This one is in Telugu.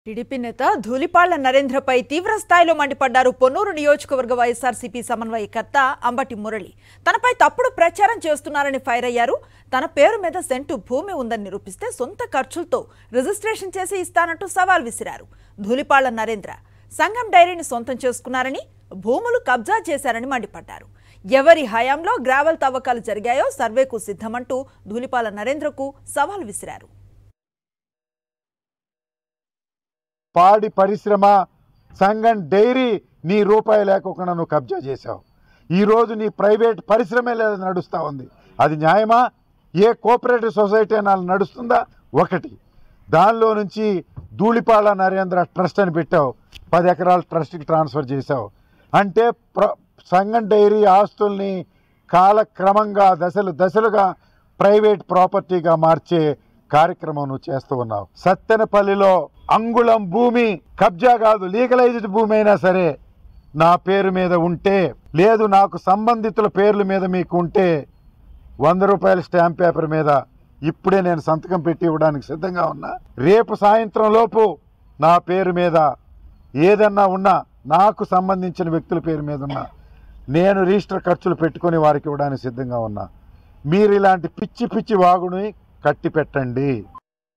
టీడీపీ నేత ధూళిపాళ్ల నరేంద్రపై తీవ్ర స్థాయిలో మండిపడ్డారు పొన్నూరు నియోజకవర్గ వైఎస్ఆర్సీపీ సమన్వయకర్త అంబటి మురళి తనపై తప్పుడు ప్రచారం చేస్తున్నారని ఫైర్ అయ్యారు తన పేరు మీద సెంటు భూమి ఉందని నిరూపిస్తే సొంత ఖర్చులతో రిజిస్ట్రేషన్ చేసి ఇస్తానంటూ సవాల్ విసిరారు ధూళిపాళ్ల నరేంద్ర సంఘం డైరీని సొంతం చేసుకున్నారని భూములు కబ్జా చేశారని మండిపడ్డారు ఎవరి హయాంలో గ్రావెల్ తవ్వకాలు జరిగాయో సర్వేకు సిద్ధమంటూ ధూళిపాల నరేంద్రకు సవాల్ విసిరారు పాడి పరిశ్రమ సంఘం డైరీ నీ రూపాయి లేకుండా నువ్వు కబ్జా చేశావు ఈరోజు నీ ప్రైవేట్ పరిశ్రమే లేదా నడుస్తూ ఉంది అది న్యాయమా ఏ కోఆపరేటివ్ సొసైటీ అయినా నడుస్తుందా ఒకటి దానిలో నుంచి ధూళిపాల నరేంద్ర ట్రస్ట్ అని పెట్టావు పది ఎకరాల ట్రస్ట్కి ట్రాన్స్ఫర్ చేశావు అంటే ప్ర సంఘం డైరీ ఆస్తుల్ని కాలక్రమంగా దశలు దశలుగా ప్రైవేట్ ప్రాపర్టీగా మార్చే కార్యక్రమం నువ్వు చేస్తూ ఉన్నావు సత్తెనపల్లిలో అంగుళం భూమి కబ్జా కాదు లీగలైజ్డ్ భూమి అయినా సరే నా పేరు మీద ఉంటే లేదు నాకు సంబంధితుల పేర్ల మీద మీకు ఉంటే వంద రూపాయల స్టాంప్ పేపర్ మీద ఇప్పుడే నేను సంతకం పెట్టి ఇవ్వడానికి సిద్ధంగా ఉన్నా రేపు సాయంత్రం లోపు నా పేరు మీద ఏదన్నా ఉన్నా నాకు సంబంధించిన వ్యక్తుల పేరు మీద ఉన్నా నేను రిజిస్టర్ ఖర్చులు పెట్టుకొని వారికి ఇవ్వడానికి సిద్ధంగా ఉన్నా మీరు ఇలాంటి పిచ్చి పిచ్చి వాగుని కట్టి పెట్టండి